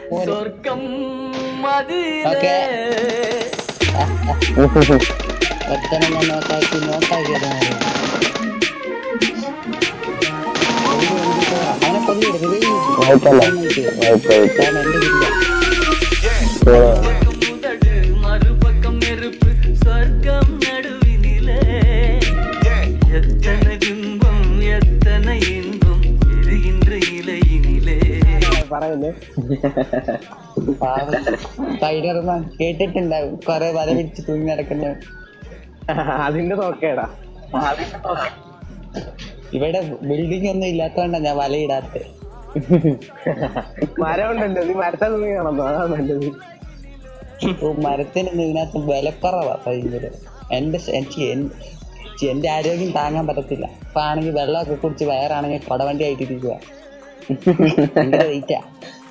സ്വർഗം ഓക്കെ അതിലെ ഒറ്റനെ ഞാൻ നോക്കാക്കി നോക്കാക്കിയത് അവനെ കൊല്ലിടും വായിക്കല്ല വായിക്കാം എന്റെ ഇല്ല முதடு மறுபக்கம் நெருப்பு சொர்க்கம் நடுவினிலே எத்தனை துன்பம் எத்தனை இன்பம் எரிகின்ற இலையினிலே പറയുന്നേ സ്പൈഡർമാൻ കേട്ടിട്ടുണ്ടാവും കൊറേ വല പിടിച്ച് തൂങ്ങി നടക്കുന്ന അതിന്റെ നോക്കേടാ ഇവിടെ ബിൽഡിംഗ് ഒന്നും ഇല്ലാത്തോണ്ടാ ഞാൻ വലയിടാത്ത മരം ഉണ്ടല്ലോ നീ മരത്തെ തൂങ്ങി നടന്നു അതാണ് നല്ലത് മരത്തിന് ഇതിനകത്ത് വിലക്കുറവാ ഭയങ്കര എന്റെ ശ- എനിക്ക് എൻ- എന്റെ ആരോഗ്യം താങ്ങാൻ പറ്റത്തില്ല ഇപ്പൊ ആണെങ്കിൽ വെള്ളമൊക്കെ കുടിച്ച് വയറാണെങ്കിൽ കൊടവണ്ടി ആയിട്ടിരിക്കുക ഭയങ്കര വെയിറ്റാ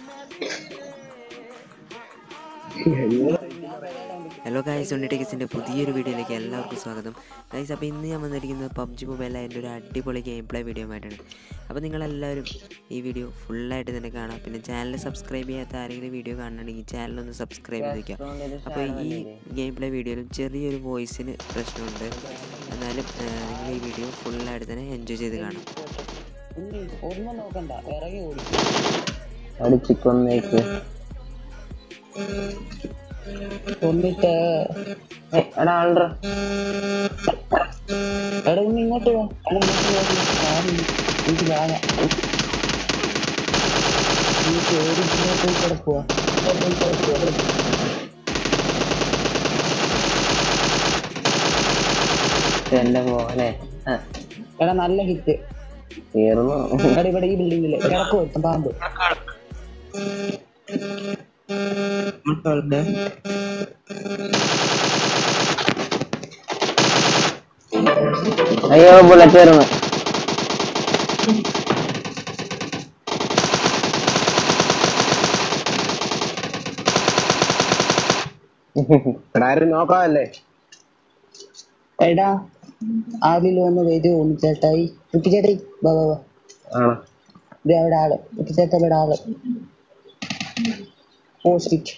ഹലോ ഗൈസ് ഉണ്ണിടെക്സിൻ്റെ പുതിയൊരു വീഡിയോയിലേക്ക് എല്ലാവർക്കും സ്വാഗതം ഗൈസ് അപ്പോൾ ഇന്ന് ഞാൻ വന്നിരിക്കുന്നത് പബ്ജി മൊബൈൽ എൻ്റെ ഒരു അടിപൊളി ഗെയിം പ്ലേ വീഡിയോ ആയിട്ടാണ് അപ്പോൾ നിങ്ങളെല്ലാവരും ഈ വീഡിയോ ഫുള്ളായിട്ട് തന്നെ കാണാം പിന്നെ ചാനൽ സബ്സ്ക്രൈബ് ചെയ്യാത്ത ആരെങ്കിലും വീഡിയോ കാണണമെങ്കിൽ ചാനലൊന്ന് സബ്സ്ക്രൈബ് ചെയ്ത് വയ്ക്കുക അപ്പോൾ ഈ ഗെയിം പ്ലേ വീഡിയോയിലും ചെറിയൊരു വോയിസിന് പ്രശ്നമുണ്ട് എന്നാലും ആ, നിങ്ങൾ ഈ വീഡിയോ ഫുള്ളായിട്ട് തന്നെ എൻജോയ് ചെയ്ത് കാണാം ഉണ്ണി, ഒന്നും നോക്കണ്ട ഇറങ്ങി ഓടി അടിച്ചിക്കൊന്നേക്ക് കൊന്നിട്ട് എടാ ആൾഡ്ര എടാ ഒന്ന് ഇങ്ങോട്ട് വാ എടാ ഇങ്ങോട്ട് വാ. ഞാൻ എനിക്ക് വാങ്ങാം എനിക്ക് ഓടി ഇങ്ങോട്ട് കിടക്കുവാ എന്റെ പോലെ എടാ നല്ല ഹിറ്റ് തീർന്നു എടാ ഇവിടെ ഈ ബിൽഡിങ്ങില് കിടക്കുവോ പാമ്പ് അയ്യോ ബുള്ളറ്റ് വരുന്നു എടാ ആരും നോക്കാമല്ലേ എടാ ആരിലും ഒന്ന് വരുമോ ചേട്ടായി ചേട്ടായി വാ വാ വാ ആണോ ഇത് അവിടെ ആള് ചേട്ടാ ഇവിടെ ആള് ഓ സ്റ്റിച്ച്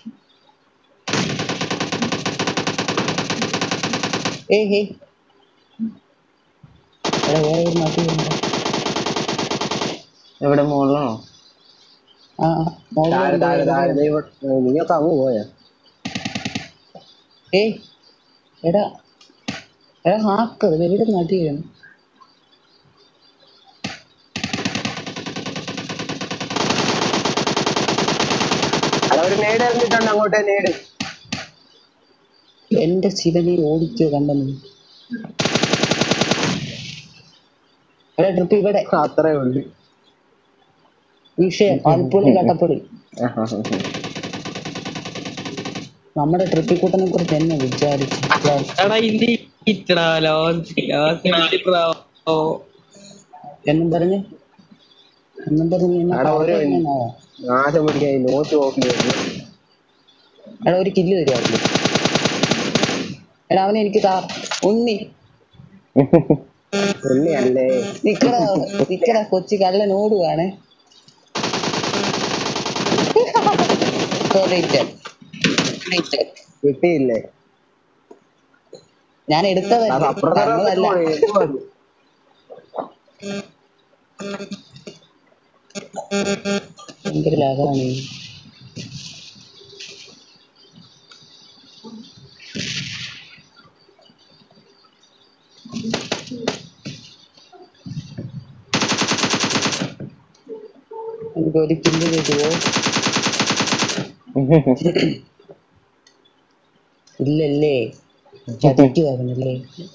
ഏയ് ഹേ എടാ വേറെ ഒരു നാട്ടിൽ എവിടെ മുകളിലാണോ ആ മോളിൽ താഴെ ഉണ്ട്, താഴെ താഴെ ഇവിടെ. ദേ ഇവിടെ- നീയൊക്കെ അങ്ങ് പോയാ ഏയ് എടാ എടാ ഹാക്കർ എവിടെ നാട്ടിൽ വീഴുന്നു അവിടെ ഒരു നേട് എറിഞ്ഞിട്ടുണ്ട് അങ്ങോട്ടേ നേട് എന്റെ ശിവനെ ഓടിക്കോ കണ്ടെന്ന് എടാ ട്രിപ്പ് ഇവിടെ അത്രേ ഉള്ളു വിഷയം പാൽപ്പൊളി കട്ടപ്പൊളി നമ്മുടെ ട്രിപ്പിൽ കൂട്ടനെ കുറിച്ച് എന്നെ വിചാരിച്ചു എടാ ഇന്ത്യ ഇറ്റടാ ലോഞ്ച് ഇറ്റടാ എന്നും പറഞ്ഞ് എന്നും പറഞ്ഞ് എന്നെ എടാ, ഒരു- പറഞ്ഞോ? നാശം പിടിക്കാൻ നോട്ട് നോക്കി എടാ ഒരു കില്ല് തരുമായിരുന്നു എടാ അവനെ എനിക്ക് താ ഉണ്ണി ഉള്ളിയല്ലേ നിക്കട നിക്കട കൊച്ചു കള്ളൻ ഓടുവാണ് കിട്ടിയില്ലേ ഞാൻ എടുത്തതല്ല അത് അപ്പുറത്തെ തന്നതല്ല ഭയങ്കര ലാഭമാണ് ഈ. എനിക്ക് ഒരു കില്ല് തരുമോ ഇല്ലല്ലേ ചതിക്കുവായിരുന്നല്ലേ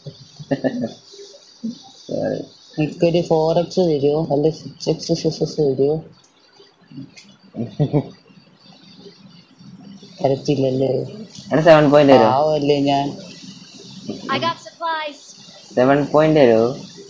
എനിക്കൊരു ഫോർ എക്സ് തരുമോ അല്ല സിക്സ് എക്സ് സിക്സ് എക്സ് തരുമോ തരത്തില്ലല്ലേ എടാ സെവൻ പോയിന്റ് തരുമോ പാവല്ലേ ഞാൻ I got supplies. Seven point തരുമോ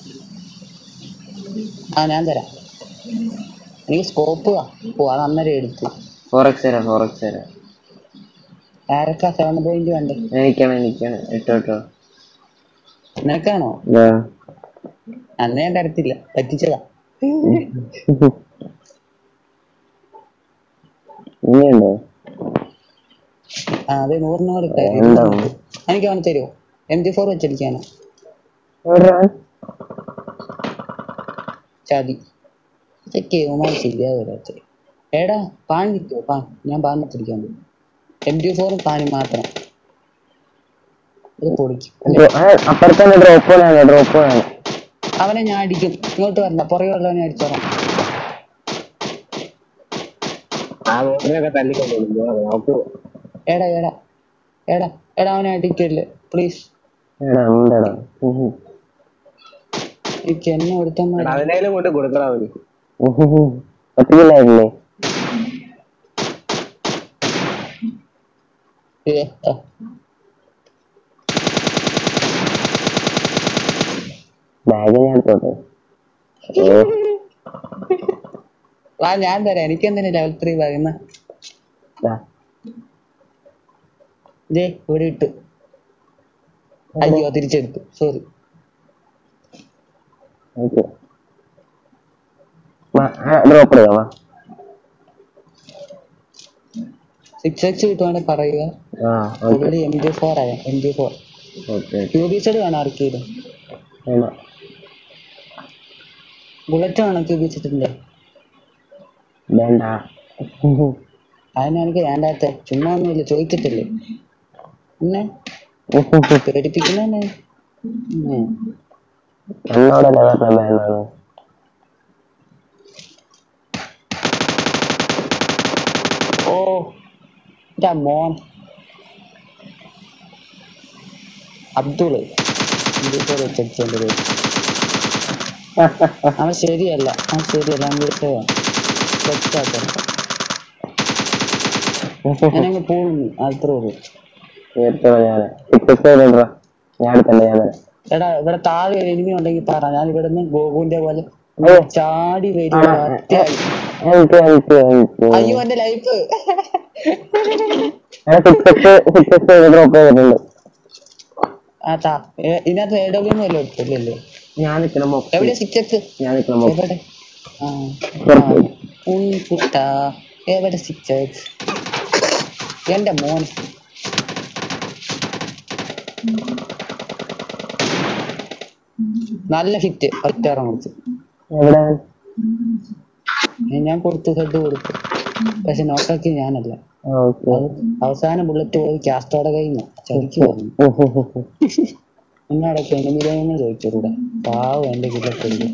ആ ഞാൻ തരാം എനിക്ക് സ്കോപ്പ് ഓ അത് അന്നേരം എടുത്തു ഫോർ എക്സ് തരാം ഫോർ എക്സ് തരാം ആരൊക്കെ സെവൻ പോയിന്റ് വേണ്ടേ എനിക്കാണ് എനിക്കാണ് ഇട്ടോ ഇട്ടോ നിനക്കാണോ അന്ന് ഞാൻ തരത്തില്ല പറ്റിച്ചതാ ഇനിയുണ്ടോ ആ അതെ നൂറിന് നൂറ് ഇട്ടേ. ഉണ്ടാവും എനിക്ക് അവന് തരുമോ എം ജി ഫോർ വെച്ചടിക്കാനാ എവിടെയാണ് ചതി ഇതൊക്കെ ഉമാ ശരിയാ വരാത്ത എടാ പാൻ കിട്ടുമോ പാൻ ഞാൻ പാൻ വെച്ചടിക്കാൻ പോകും എം ജി ഫോറും പാനും മാത്രം ഇത് പൊളിക്കും ഡ്രോ- ആ, അപ്പുറത്ത് തന്നെ ഡ്രോപ്പ് ആണ് ഡ്രോപ്പ് ആണ് അവനെ ഞാൻ അടിക്കും ഇങ്ങോട്ട് വരണ്ട പുറകെ ഉള്ളവനെ അടിച്ചോളാം ആ നോക്കിനൊക്കെ തല്ലിക്കൊണ്ടു നോക്കൂ എടാ എടാ എടാ എടാ അവനെ അടിക്കല്ലേ പ്ലീസ് എടാ ഉണ്ടടാ ഉഹു. എനിക്ക് എന്നെ ഒരുത്തൻ മതി. അതിനേലും കൊണ്ട് കൊടുക്കണം അവന് പറ്റില്ലായിരുന്നേ ഏ, ആ. ബാഗ് ഞാൻ എടുത്തോട്ടെ ഓ വാ ഞാൻ തരാം എനിക്ക് എന്തിനാ ലെവൽ ത്രീ പറയുന്ന ദാ. ദേ ഇവിടെ ഇട്ടു അയ്യോ തിരിച്ചെടുത്തു സോറി ഓക്കെ ഡ്രോപ്പ് ചെയ്യാം വാ സിക്സ് എക്സ് കിട്ടുവാണെങ്കിൽ പറയുക ആ ഓക്കെ പുള്ളി എം ജി ഫോർ ആയ എം ജി ഫോർ ഓക്കെ ക്യൂബിസഡ് വേണം ആർക്കെങ്കിലും വേണം ബുള്ളറ്റ് വേണം ക്യൂബിസഡിന്റെ വേണ്ട അതിന് എനിക്ക് വേണ്ടാത്ത ചുമ്മാ ഒന്നുമില്ല ചോദിച്ചിട്ടില്ലേ പിന്നെ പേടിപ്പിക്കുന്നതന്നെ ഉം. എന്നോടല്ലേ പറഞ്ഞ വേണ്ടാന്ന് ഓ ഇതാ മോൻ അബ്ദുള് ഇതിപ്പോൾ വെച്ചെന്റെ പേര് അവൻ ശരിയല്ല അവൻ ശരിയല്ല അവൻ വിളിച്ചതാണ് തെറ്റാത്ത ഞാനങ്ങ് പോകുന്നു അത്രേ ഉള്ളൂ എടുത്തോളാം ഞാൻ സിക്സ് ഇടണ്ടാ ഞാൻ എടുത്തണ്ട ഞാൻ തരാം എടാ ഇവിടെ താഴെ ഒരു എനിമി ഉണ്ടെങ്കിൽ പറ ഞാൻ ഇവിടെ നിന്ന് ഗോകുവിന്റെ പോലെ അയ്യോ. ചാടി വരും ആ, ഒറ്റയായി. എനിക്ക് എനിക്ക് എനിക്ക് അയ്യോ എന്റെ ലൈഫ് ഞാൻ സിക്സ് സിക്സ് ഡ്രോപ്പ് ചെയ്തിട്ടുണ്ട് ആ താ ഏ- ഇതിനകത്ത് എ ഡബ്ല്യൂ വല്ലതും എടുത്തില്ലല്ലോ ഞാൻ നിൽക്കണം എവിടെ സിക്സ് എക്സ് ഞാൻ നിൽക്കണം എവിടെ ആ പുറത്ത്. ഉൾപുട്ട എവിടെ സിക്സ് എക്സ് എന്റെ മോൻ നല്ല ഹിറ്റ് ഒറ്ററം കൊടുത്തു എവിടെ ഏ, ഞാൻ കൊടുത്തു ഹെഡ് കൊടുത്തു പക്ഷെ നോക്കാക്കി ഞാനല്ല ഓക്കെ അത് അവസാന ബുള്ളറ്റ് പോയി കാസ്റ്റോടെ കഴിഞ്ഞു ചതിക്ക് പറഞ്ഞു നിങ്ങളടക്കം എനിമിലെന്ന് ചോദിച്ചൂടെ പാവം എന്റെ കിലൊക്കെ എടാ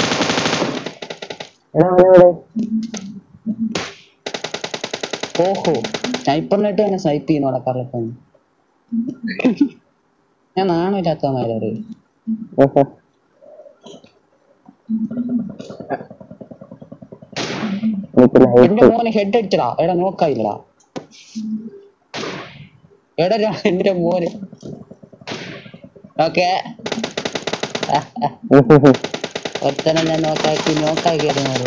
അവനെവിടെ ഓഹോ സ്നൈപ്പറിനായിട്ട് തന്നെ സ്നൈപ്പ് ചെയ്യുന്നോടെ കറക്റ്റാണ് ഞാൻ നാണമില്ലാത്തവന്മാരെ എനിക്ക് എന്റെ ലൈഫ് മോനെ ഹെഡ് അടിച്ചടാ എടാ നോക്കായില്ലടാ എടാ ഞാൻ എന്റെ മോന് ഓക്കെ ഒരുത്തനെ ഞാൻ നോക്കാക്കി നോക്കാക്കിയത്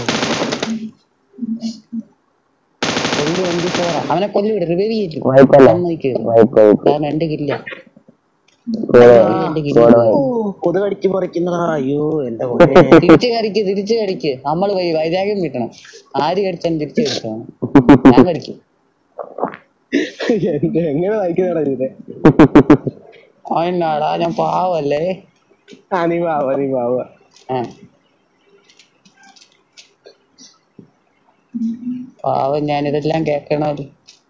കൊല്ലു എന്ത് ചോറാ അവനെ കൊല്ലു വിട് റിവൈവ് ചെയ്യില്ല വായ്പല്ല സമ്മതിക്കരുത് വായ്പ വായ്പ കാരണം എന്റെ കില്ല കൂടെ എന്റെ കൂടെ കില്ല കൊതുകടിച്ച് പറിക്കുന്നതാ അയ്യോ എന്റെ തിരിച്ചു കടിക്ക് തിരിച്ചു കടിക്ക് നമ്മൾ പോയി വൈരാഗ്യം കിട്ടണം ആര് കടിച്ചാലും തിരിച്ചു കടിക്കണം ഞാൻ കടിക്കും എങ്ങനെ വായിക്കുന്നതാ ഇത് അതിനാടാ ഞാൻ പാവല്ലേ ആ നീ വാവ നീ വാവ ആ പാവം ഞാനിതെല്ലാം കേക്കണത്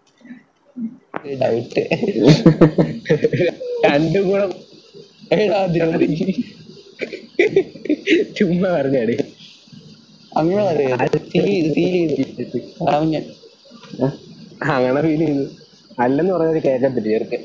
ഡൗട്ട് രണ്ടും കൂടെ എടാ ദ്രോഹി. ചുമ്മാ പറഞ്ഞാടി അങ്ങനെ പറയരുത് ഫീൽ ചെയ്ത് ഫീൽ ചെയ്ത് പാവം ഞാൻ അങ്ങനെ ഫീൽ ചെയ്തു അല്ലെന്ന് പറഞ്ഞൊരു കേക്കത്തില്ല ചെറുക്കൻ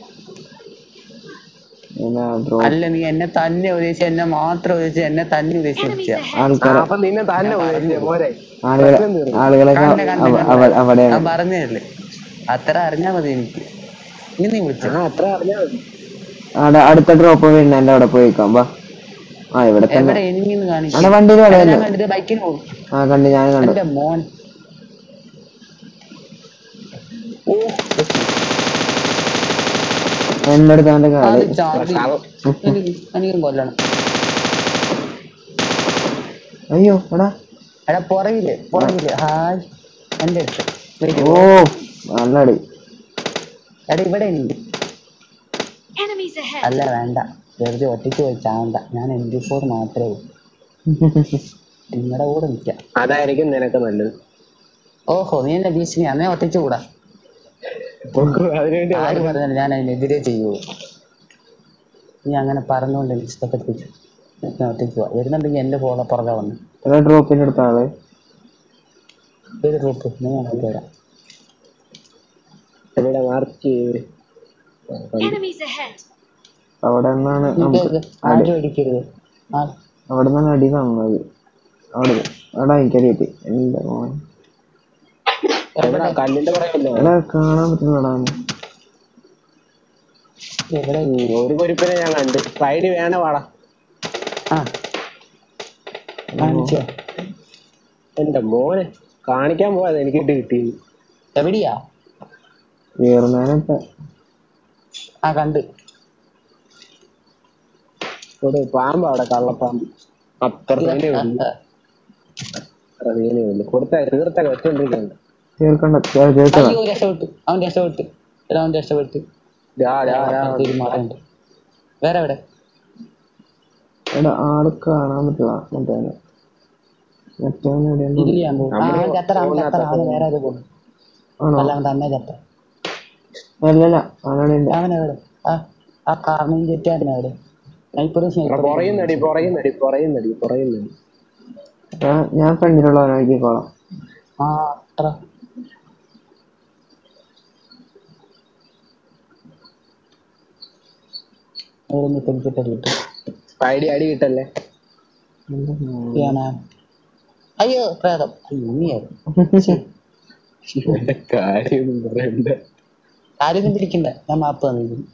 അല്ല നീ എന്നെ തന്നെ ഉദ്ദേശിച്ച എന്നെ മാത്രം ഉദ്ദേശിച്ച എന്നെ തന്നെ ഉദ്ദേശിച്ച ആൾക്കാരെ അപ്പൊ നിന്നെ തന്നെ ഉപദേശിച്ചേ പോരെ ആളുകളെ ആളുകളൊക്കെ കണ്ണ് കണ്ണ് അവ- കണ്ണ്. അവ- അവിടെയാണ് ഞാൻ പറഞ്ഞതല്ലേ അത്ര അറിഞ്ഞാ മതി എനിക്ക് ഇനി നീ വിളിച്ചു ആ അത്ര അറിഞ്ഞാ മതി അവിടെ അടുത്ത ഡ്രോപ്പ് വരുന്നതിന്റെ അവിടെ പോയി നിക്കാം വാ ആ ഇവിടെ തന്നെ എവിടെ എനിമിന്ന് കാണിച്ചു അവിടെ വണ്ടിയിൽ ഞാൻ കളയല്ലോ കണ്ടിട്ട് ബൈക്കിന് പോകും ആ കണ്ടു ഞാൻ കണ്ടു എന്റെ മോൻ ഓ എന്റെ അടുത്ത് അവന്റെ അത് കാല് ചാടി എനിക്ക് എനിക്കും കൊല്ലണം അയ്യോ എടാ എടാ പുറകില് പുറകില് ഹായ് എന്റെ അടുത്ത് ഓ നല്ലടി എടാ ഇവിടെ ഉണ്ട് Enemies ahead. അല്ല വേണ്ട വെറുതെ ഒറ്റയ്ക്ക് പോയി ചാവണ്ട ഞാൻ എം ജി ഫോർ മാത്രമേ ഉള്ളൂ നിങ്ങളുടെ കൂടെ നിൽക്കാം അതായിരിക്കും നിനക്ക് നല്ലത് ഓഹോ നീ എന്നെ ഭീഷണി അന്നേ ഒറ്റയ്ക്ക് കൂടാ അതിനുവേണ്ടി ആര് പറഞ്ഞാലും ഞാൻ അതിനെതിരെ ചെയ്യുള്ളൂ നീ അങ്ങനെ പറഞ്ഞുകൊണ്ട് എനിക്ക് ഇഷ്ടപ്പെട്ടിച്ചു ഞാൻ ഒറ്റയ്ക്ക് പോവാ വരുന്നുണ്ടെങ്കിൽ എന്റെ പോലെ പുറകെ വന്നു എടാ ഡ്രോപ്പിന്റെ അടുത്ത ആള് ഏത് ട്രിപ്പ് നീ അങ്ങോട്ട് വരാം ഇവിടെ മാർക്ക് ചെയ്ത് Enemies ahead. അവിടെ നിന്നാണ് ഇത് നമുക്ക് ആരും അടിക്കരുത് ആ അവിടെ നിന്നാണ് അടി തന്നത് അവിടെ എടാ എനിക്കറിയത്തി എന്റെ മോൻ എവിടെ കല്ലിന്റെ പുറകല്ലോ എടാ കാണാൻ പറ്റുന്നടാ എവിടെ ഒരു പൊരിപ്പിനെ ഞാൻ കണ്ട് സൈഡ് വേണ വാടാ ആ കാണിച്ചോ എന്റെ മോനെ കാണിക്കാൻ പോയത് എനിക്ക് ഇട്ട് കിട്ടിയത് എവിടെയാ വീർമാനൊക്കെ ആ കണ്ട് ഇവിടെ പാമ്പ് അവിടെ കള്ളപ്പാമ്പ് അത്ര മീനേ ഉള്ളു അത്ര മീനേ ഉള്ളു കൊടുത്ത തീർത്തൊക്കെ വെച്ചോണ്ടിരിക്കുന്നുണ്ട് തീർക്കണ്ട തീർ- തീർക്കണ്ട അയ്യോ രക്ഷപ്പെട്ടു അവൻ രക്ഷപ്പെട്ടു എടാ, അവൻ രക്ഷപ്പെട്ടു ഡാ, ഡാ, ഡാ. തീരുമാനമുണ്ട് വേറെ എവിടെ എടാ ആള് കാണാൻ പറ്റില്ല മറ്റേ മറ്റവൻ എവിടെയാണ് ഡിഗ്രി ചെയ്യാൻ പോകും ആ അവൻ ചത്തറ അവൻ ചത്തറ അവന് വേറെ അത് പോകും ആണോ അല്ല അവൻ തന്നെ ചത്ത അല്ലല്ല അവനാണ് എന്റെ അവൻ എവിടെ ആ ആ കാർണിയും ചെറ്റാൻ എവിടെ സ്നൈപ്പറും എടാ, സ്നൈപ്പറും പുറയുന്നടി പുറയുന്നടി പുറയുന്നടി പുറയുന്നടി ഞാൻ- ഞാൻ ഫ്രണ്ടിലുള്ളവനാക്കിക്കോളാം ആ അത്ര ഇവിടെ നിന്ന് പെൺകുട്ടി കിട്ടും സൈഡ് അടി കിട്ടല്ലേ ചെയ്യാനാ അയ്യോ പ്രേതം അയ്യോ നീയായിരുന്നു കാര്യം പറയണ്ട ആരൊന്നും പിടിക്കണ്ട ഞാൻ മാപ്പ് തന്നിരിക്കുന്നു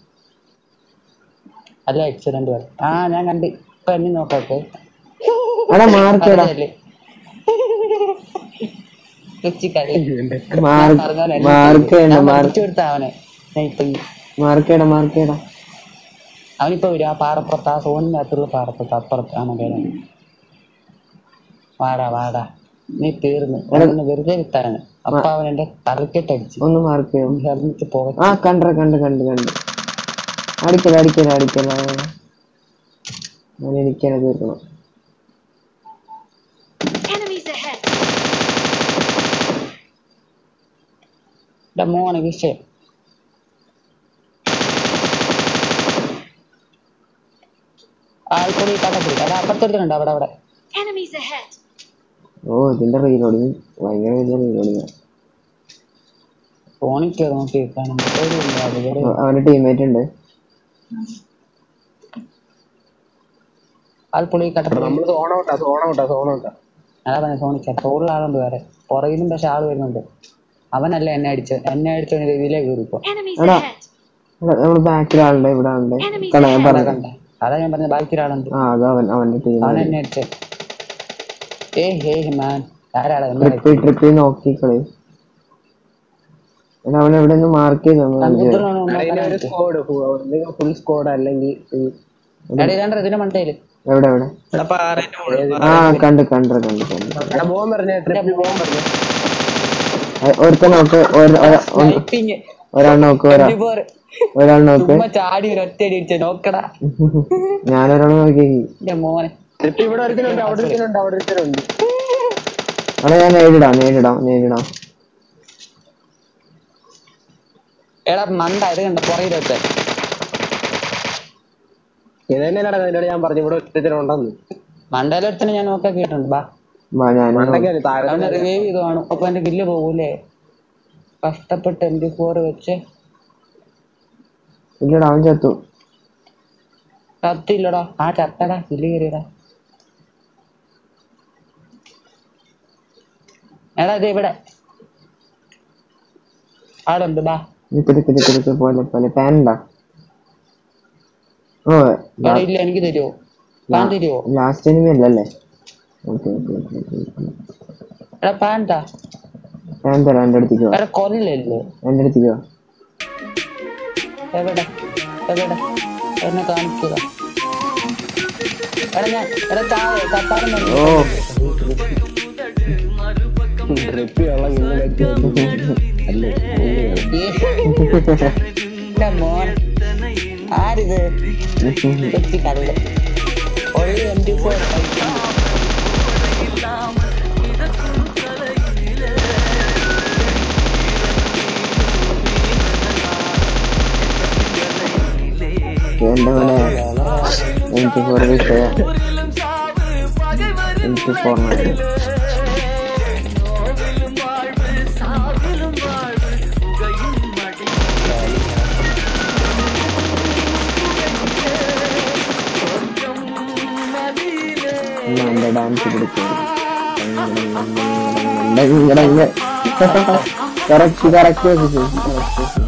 അല്ല ആക്സിഡന്റ് വരെ ആ ഞാൻ കണ്ട് ഇപ്പൊ എന്നെ നോക്കാട്ടെ എടാ മാർക്കേടാ അതല്ലേ കൊച്ചി കളി മാർക്ക് മാർക്ക് വേണ്ട മാർക്ക് കൊടുത്ത അവനെ ഞാൻ ഇപ്പൊ ഈ- മാർക്കേടാ മാർക്കേടാ അവനിപ്പോ വരും ആ പാറപ്പുറത്ത് ആ സോണിന്റെ അകത്തുള്ള പാറപ്പുറത്ത് അപ്പുറത്ത് ആ മകനെ വാടാ വാടാ നീ തീർന്നു അവനെ വെറുതെ വിട്ടാണ് അപ്പൊ അവൻ എന്റെ തലക്കെട്ട് അടിച്ചു ഒന്ന് മാർക്ക് ചെയ്യും ഹെൽമെറ്റ് പോക ആ കണ്ട കണ്ട് കണ്ട് കണ്ട് അടിക്കല അടിക്കല അടിക്കല ഞാൻ എനിക്കനെ തീർക്കണം Enemies ahead. എന്റെ മോനെ വിഷയം ആൾക്കൂടി കടത്തിൽ അത് അപ്പുറത്തെടുത്തിട്ടുണ്ട് അവിടെ അവിടെ Enemies ahead. ഓ ഇതിന്റെ റീലോഡിങ് ഭയങ്കര വലിയ റീലോഡിങ് ഫോണിൽ കയറി നോക്കി കാണും അവന്റെ ടീമേറ്റ് ഉണ്ട് ആൾപ്പുള്ളി കടത്തിൽ നമ്മള് സോണൗട്ടാ സോണൗട്ടാ സോണൗട്ടാ അതാ പറഞ്ഞ സോണിക്ക തോളിൽ ആളുണ്ട് വേറെ പുറകിലും പക്ഷെ ആള് വരുന്നുണ്ട് അവനല്ല എന്നെ അടിച്ചത് എന്നെ അടിച്ച രീതിയിലേ കയറിപ്പോ Enemies Ada. ahead. നമ്മള് ബാക്കിൽ ആളുണ്ട് ഇവിടെ ആളുണ്ട് Enemies കണ്ട ഞാൻ ahead. പറഞ്ഞു കണ്ട അതാ ഞാൻ പറഞ്ഞ ബാക്കി ഒരാളുണ്ട് ആ അത് അവൻ അവന്റെ ടീം അവൻ എന്നെ അടിച്ച ഏ ഹേ മാൻ ആരാടാ എന്നെ ട്രിപ്പിൽ ട്രിപ്പിൽ നോക്കിക്കളി എടാ അവൻ എവിടെ നിന്ന് മാർക്ക് ചെയ്തു അതിന് ഒരു സ്കോഡ് ഫുൾ സ്കോഡ് അല്ലെങ്കിൽ ഈ- ഇതാണ്ട ഇതിന്റെ മണ്ടയില് എവിടെ എവിടെ എടാ പാറേന്റെ മുകളിൽ ആ കണ്ട് കണ്ട് കണ്ട് കണ്ട് എടാ പോകാൻ പറഞ്ഞ ട്രിപ്പിൽ പോകാൻ പറഞ്ഞു ഏ, ഒരുത്തൻ നോക്ക് ഒരു- ഒര- ഒന്ന്- സ്നൈപ്പിങ് ഒരാൾ നോക്ക് ഒരാ ഒരാൾ നോക്ക് ചുമ്മാ ചാടി ഒരു ഒറ്റ അടിച്ച നോക്കടാ ഞാനൊരാൾ നോക്കി എന്റെ മോനെ ട്രിപ്പ് ഇവിടെ ഒരുത്തനുണ്ട് അവിടെ ഒരുത്തനുണ്ട് അവിടെ ഒരുത്തനുണ്ട് അവിടെ ഞാൻ നേരിടാം നേരിടാം നേരിടാം എടാ മണ്ട ഇത് കണ്ട പുറകിലൊക്കെ ഇത് തന്നെയല്ലടാ നിന്നോട് ഞാൻ പറഞ്ഞു ഇവിടെ ഒരുത്തനുണ്ടെന്ന് മണ്ടയിലൊരുത്തനെ ഞാൻ നോക്കാൻ കേട്ടിട്ടുണ്ട് ബാ വാ ഞാൻ മണ്ടയ്ക്ക് താഴെ അവനെ റിവൈവ് ചെയ്ത് കാണും അപ്പൊ എന്റെ കില്ല് പോകൂലേ കഷ്ടപ്പെട്ട് എം ഡി ഫോർ വെച്ച് ഇല്ലടാ അവൻ ചത്തു ചത്തില്ലടാ ആ ചത്തടാ കില്ല് കയറിയടാ എടാ ഇത് ഇവിടെ ആടുണ്ട് ബാ നിക്ക് നിക്ക് നിക്ക് നിക്ക് പോലെ പോലെ പാൻ ഉണ്ടാ ഓ എടാ ഇല്ല എനിക്ക് തരുമോ പാൻ തരുമോ ലാസ്റ്റ് എനിമി അല്ലല്ലേ ഓക്കെ ഓക്കെ ഓക്കെ എടാ പാൻ താ ഞാൻ തരാം എൻ്റെ അടുത്തേക്ക് വാ എടാ കൊല്ലല്ലേ എൻ്റെ അടുത്തേക്ക് വാ എവിടെ എവിടെ എന്നെ കാണിക്കുക എടാ ഞാൻ എടാ ചാവേ ചത്താലും മതി ഓ ഉതട് മറുപക്കം ട്രിപ്പി വെള്ളം ഇന്ന് കയറ്റി അല്ലേ എന്റെ മോൻ ആരിത് കൊച്ചു കള്ള് ഒള്ളി എം ടി ഫോർ എന്റെ മോനെ എനിക്ക് ഫോർ വിഷയ എനിക്ക് ഫോർ എന്റെ ഡാൻസ് പിടിച്ചു കറക്റ്റ് കറക്റ്റ്